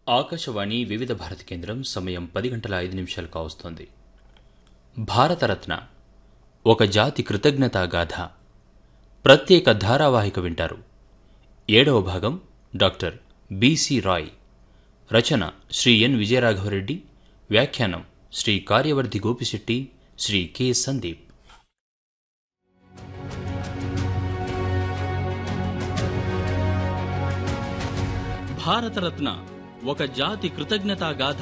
ఆకాశవాణి వివిధ భారతి కేంద్రం సమయం పది గంటల ఐదు నిమిషాలు కావస్తోంది భారతరత్న ఒక జాతి కృతజ్ఞతా గాథ ప్రత్యేక ధారావాహిక వింటారు ఏడవ భాగం డాక్టర్ బిసి రాయ్ రచన శ్రీ ఎన్ విజయరాఘవరెడ్డి వ్యాఖ్యానం శ్రీ కార్యవర్ధి గోపిశెట్టి శ్రీ కె సందీప్ భారతరత్న ఒక జాతి కృతజ్ఞతా గాథ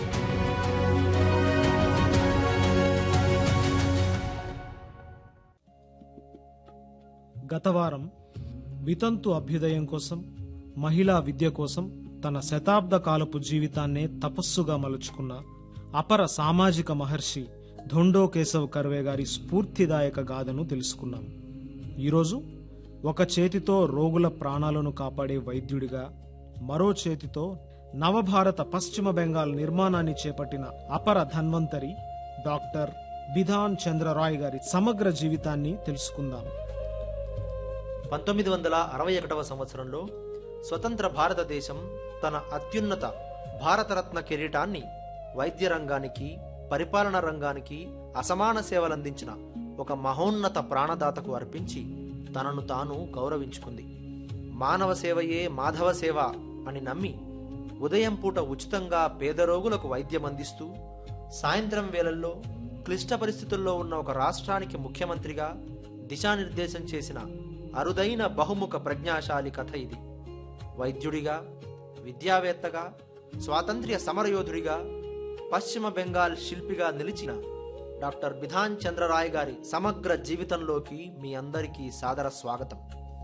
గతవారం వితంతు అభ్యుదయం కోసం మహిళా విద్య కోసం తన శతాబ్ద కాలపు జీవితాన్నే తపస్సుగా మలుచుకున్న అపర సామాజిక మహర్షి ధొండో కేశవ్ కర్వే గారి స్ఫూర్తిదాయక గాథను తెలుసుకున్నాం ఈరోజు ఒక చేతితో రోగుల ప్రాణాలను కాపాడే వైద్యుడిగా మరో చేతితో నవభారత పశ్చిమ బెంగాల్ నిర్మాణాన్ని చేపట్టిన అపర ధన్వంతరి డాక్టర్ బిధాన్ చంద్రరాయ్ గారి సమగ్ర జీవితాన్ని తెలుసుకుందాం పంతొమ్మిది వందల అరవై ఒకటవ సంవత్సరంలో స్వతంత్ర భారతదేశం తన అత్యున్నత భారతరత్న కిరీటాన్ని వైద్య రంగానికి పరిపాలన రంగానికి అసమాన సేవలందించిన ఒక మహోన్నత ప్రాణదాతకు అర్పించి తనను తాను గౌరవించుకుంది మానవ సేవయే మాధవ సేవ అని నమ్మి ఉదయం పూట ఉచితంగా పేద రోగులకు వైద్యం అందిస్తూ సాయంత్రం వేళల్లో క్లిష్ట పరిస్థితుల్లో ఉన్న ఒక రాష్ట్రానికి ముఖ్యమంత్రిగా దిశానిర్దేశం చేసిన అరుదైన బహుముఖ ప్రజ్ఞాశాలి కథ ఇది వైద్యుడిగా విద్యావేత్తగా స్వాతంత్ర్య సమరయోధుడిగా పశ్చిమ బెంగాల్ శిల్పిగా నిలిచిన డాక్టర్ బిధాన్ చంద్రరాయ్ గారి సమగ్ర జీవితంలోకి మీ అందరికీ సాదర స్వాగతం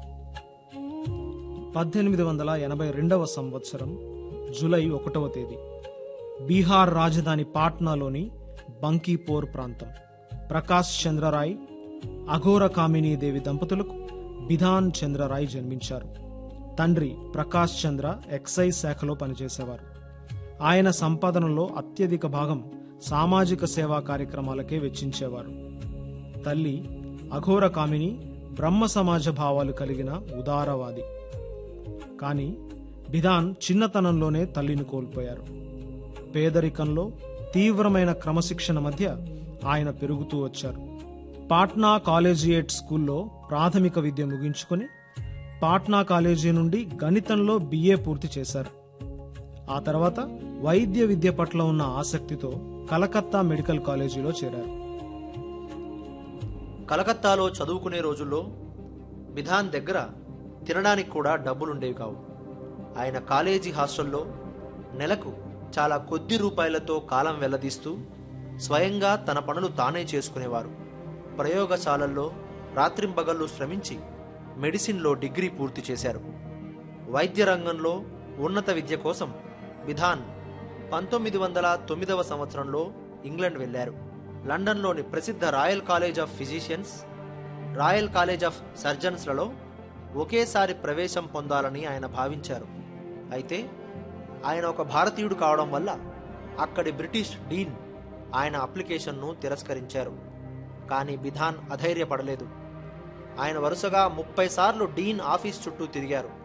పద్దెనిమిది వందల ఎనభై రెండవ సంవత్సరం జూలై ఒకటవ తేదీ బీహార్ రాజధాని పాట్నాలోని బంకీపోర్ ప్రాంతం ప్రకాష్ చంద్రరాయ్ అఘోర కామినీ దేవి దంపతులకు బిధాన్ చంద్రరాయ్ జన్మించారు తండ్రి ప్రకాష్ చంద్ర ఎక్సైజ్ శాఖలో పనిచేసేవారు ఆయన సంపాదనలో అత్యధిక భాగం సామాజిక సేవా కార్యక్రమాలకే వెచ్చించేవారు తల్లి అఘోర కామిని బ్రహ్మ సమాజ భావాలు కలిగిన ఉదారవాది కానీ బిధాన్ చిన్నతనంలోనే తల్లిని కోల్పోయారు పేదరికంలో తీవ్రమైన క్రమశిక్షణ మధ్య ఆయన పెరుగుతూ వచ్చారు పాట్నా కాలేజియేట్ స్కూల్లో ప్రాథమిక విద్య ముగించుకొని పాట్నా కాలేజీ నుండి గణితంలో బిఏ పూర్తి చేశారు ఆ తర్వాత వైద్య విద్య పట్ల ఉన్న ఆసక్తితో కలకత్తా మెడికల్ కాలేజీలో చేరారు కలకత్తాలో చదువుకునే రోజుల్లో బిధాన్ దగ్గర తినడానికి కూడా డబ్బులుండేవి కావు ఆయన కాలేజీ హాస్టల్లో నెలకు చాలా కొద్ది రూపాయలతో కాలం వెల్లదీస్తూ స్వయంగా తన పనులు తానే చేసుకునేవారు ప్రయోగశాలల్లో రాత్రింబగళ్ళు శ్రమించి మెడిసిన్లో డిగ్రీ పూర్తి చేశారు వైద్య రంగంలో ఉన్నత విద్య కోసం విధాన్ పంతొమ్మిది వందల తొమ్మిదవ సంవత్సరంలో ఇంగ్లాండ్ వెళ్లారు లండన్లోని ప్రసిద్ధ royal college of physicians royal college of సర్జన్స్లలో ఒకేసారి ప్రవేశం పొందాలని ఆయన భావించారు అయితే ఆయన ఒక భారతీయుడు కావడం వల్ల అక్కడి బ్రిటిష్ డీన్ ఆయన అప్లికేషన్ను తిరస్కరించారు కానీ బిధాన్ అధైర్యపడలేదు ఆయన వరుసగా ముప్పై సార్లు డీన్ ఆఫీస్ చుట్టూ తిరిగారు